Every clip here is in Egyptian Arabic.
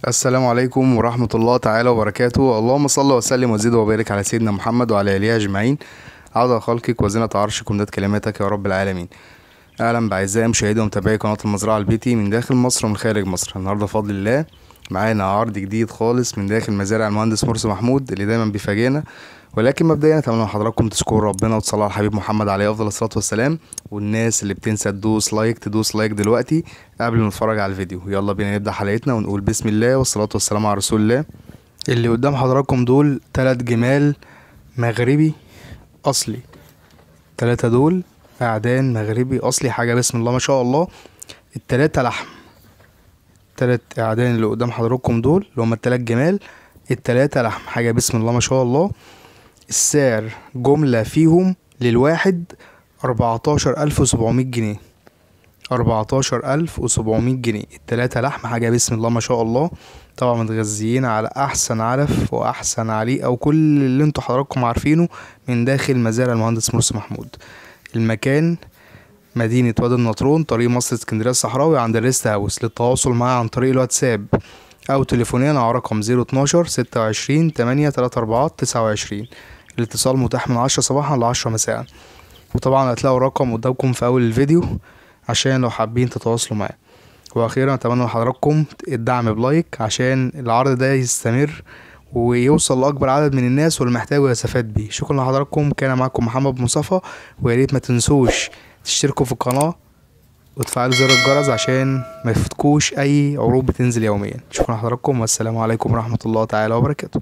السلام عليكم ورحمة الله تعالى وبركاته اللهم صل وسلم وزد وبارك على سيدنا محمد وعلى آله أجمعين عدد خلقك وزنة عرشك ومداد كلماتك يا رب العالمين أهلا بأعزائي مشاهدي ومتابعي قناة المزرعة البيتي من داخل مصر ومن خارج مصر النهاردة بفضل الله معانا عرض جديد خالص من داخل مزارع المهندس مرسي محمود اللي دايما بيفاجئنا ولكن مبدئيا اتمنى من حضراتكم تشكروا ربنا وتصلوا على الحبيب محمد عليه افضل الصلاه والسلام والناس اللي بتنسى تدوس لايك تدوس لايك دلوقتي قبل ما نتفرج على الفيديو يلا بينا نبدا حلقتنا ونقول بسم الله والصلاه والسلام على رسول الله اللي قدام حضراتكم دول تلات جمال مغربي اصلي تلاتة دول اعدان مغربي اصلي حاجه بسم الله ما شاء الله التلاتة لحم تلات اعدان اللي قدام حضراتكم دول اللي هما التلات جمال التلاتة لحم حاجه بسم الله ما شاء الله السعر جملة فيهم للواحد أربعتاشر ألف وسبعمية جنيه أربعتاشر ألف وسبعمية جنيه التلاتة لحم حاجة بسم الله ما شاء الله طبعا متغذيين على أحسن علف وأحسن عليق أو كل اللي انتوا حضراتكم عارفينه من داخل مزارع المهندس مرسي محمود المكان مدينة وادي النطرون طريق مصر اسكندرية الصحراوي عند الريست هاوس للتواصل معايا عن طريق الواتساب أو تليفونيا على رقم زيرو اتناشر ستة وعشرين تمانية تلاتة أربعة تسعة وعشرين الاتصال متاح من عشرة صباحا لعشرة مساء وطبعا هتلاقوا الرقم قدامكم في أول الفيديو عشان لو حابين تتواصلوا معاه وأخيرا أتمنى من حضراتكم الدعم بلايك عشان العرض ده يستمر ويوصل لأكبر عدد من الناس واللي محتاجه يستفاد بيه شكرا لحضراتكم كان معكم محمد مصطفى ويا ريت ما تنسوش تشتركوا في القناة وتفعلوا زر الجرس عشان ما يفوتكوش أي عروض بتنزل يوميا شكرا لحضراتكم والسلام عليكم ورحمة الله تعالى وبركاته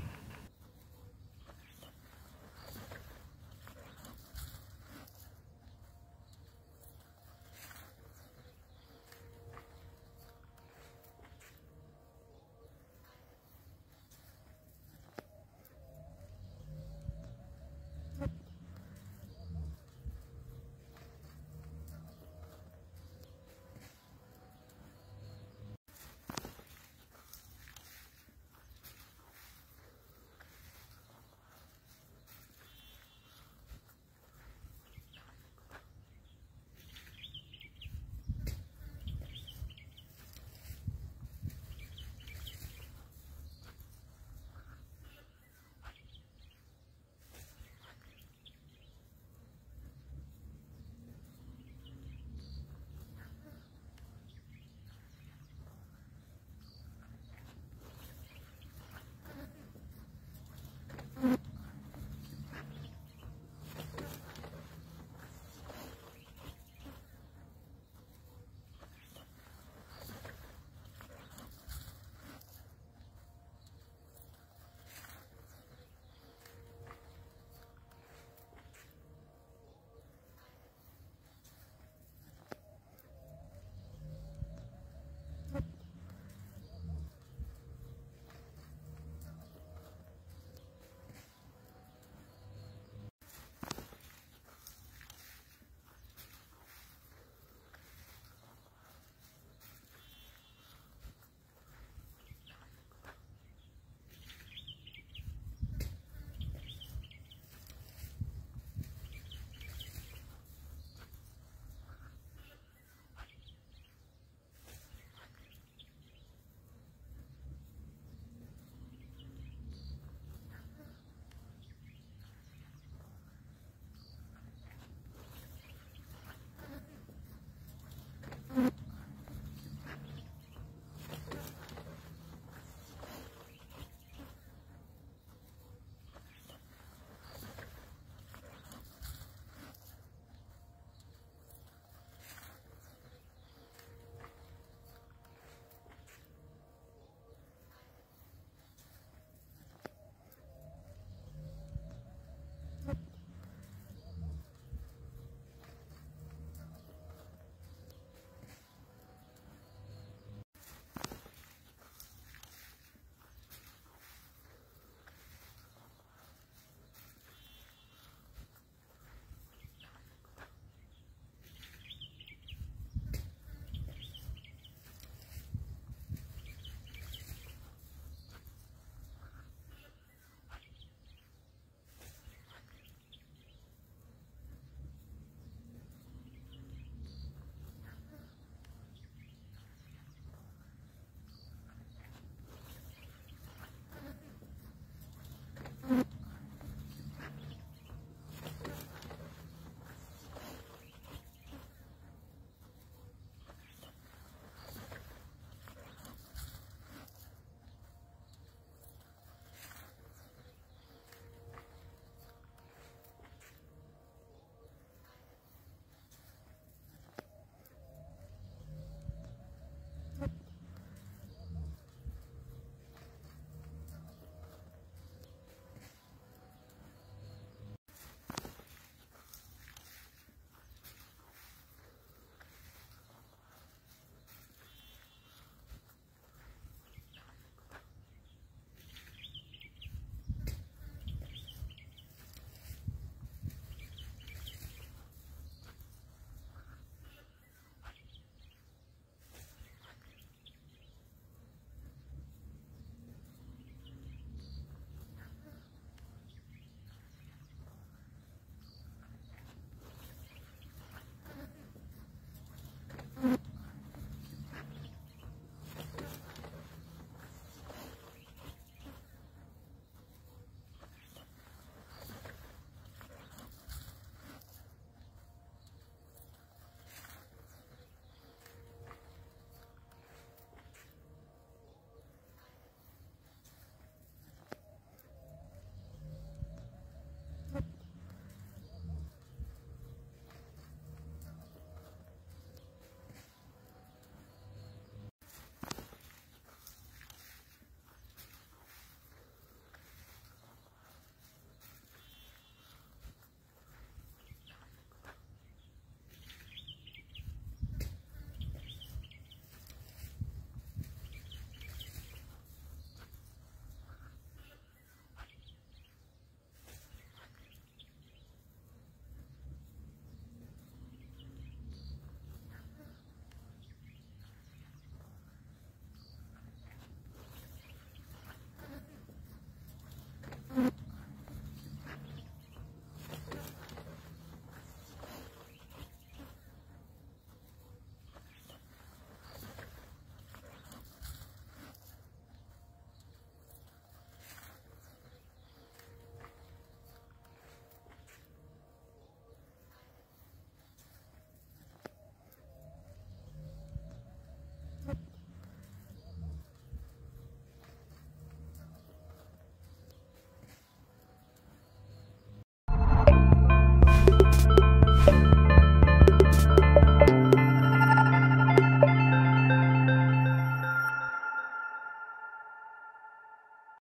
السلامة